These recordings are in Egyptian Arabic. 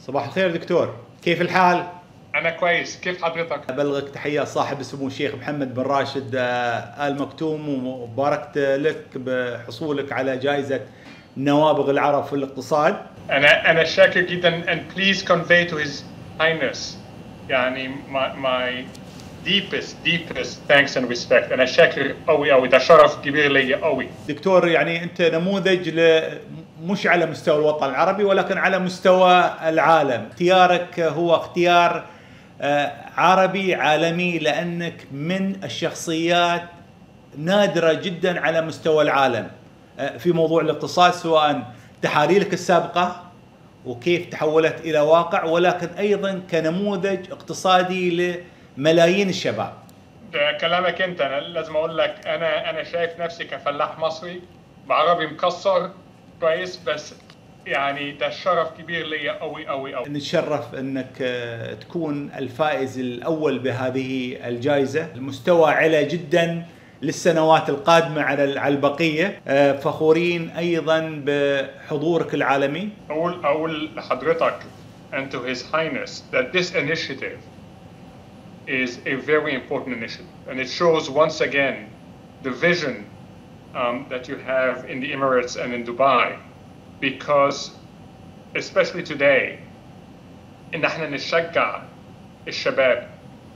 صباح الخير دكتور كيف الحال؟ أنا كويس كيف حضرتك؟ أبلغك تحية صاحب السمو الشيخ محمد بن راشد آه، آل مكتوم وباركت لك بحصولك على جائزة نوابغ العرب في الاقتصاد أنا أنا شاكر جدا and please convey to his highness يعني my, my deepest deepest thanks and respect أنا شاكر قوي قوي ده شرف كبير ليا قوي دكتور يعني أنت نموذج ل مش على مستوى الوطن العربي ولكن على مستوى العالم اختيارك هو اختيار آه، عربي عالمي لانك من الشخصيات نادره جدا على مستوى العالم آه، في موضوع الاقتصاد سواء تحاليلك السابقه وكيف تحولت الى واقع ولكن ايضا كنموذج اقتصادي لملايين الشباب. ده كلامك انت انا لازم اقول لك انا انا شايف نفسي كفلاح مصري بعربي مكسر كويس بس يعني ده شرف كبير ليا قوي قوي قوي نتشرف انك آه، تكون الفائز الاول بهذه الجائزه، المستوى علا جدا للسنوات القادمه على على البقيه، آه، فخورين ايضا بحضورك العالمي. اقول اقول لحضرتك and to his highness that this initiative is a very important initiative and it shows once again the vision um, that you have in the Emirates and in Dubai because especially today ان احنا نشجع الشباب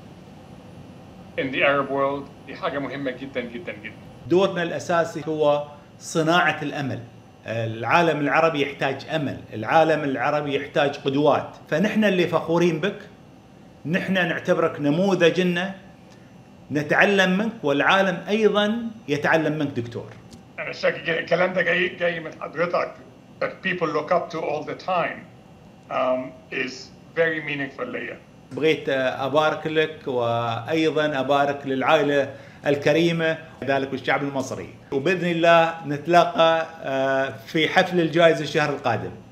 in the Arab world دي حاجة مهمة جدا جدا جدا دورنا الاساسي هو صناعه الامل. العالم العربي يحتاج امل، العالم العربي يحتاج قدوات، فنحن اللي فخورين بك نحن نعتبرك نموذج لنا نتعلم منك والعالم ايضا يتعلم منك دكتور. انا شاكر الكلام ده جاي جاي من حضرتك that people look up to all the time um, is very meaningful ليا بغيت ابارك لك وايضا ابارك للعائله الكريمه ذلك والشعب المصري وباذن الله نتلاقى آه، في حفل الجائزه الشهر القادم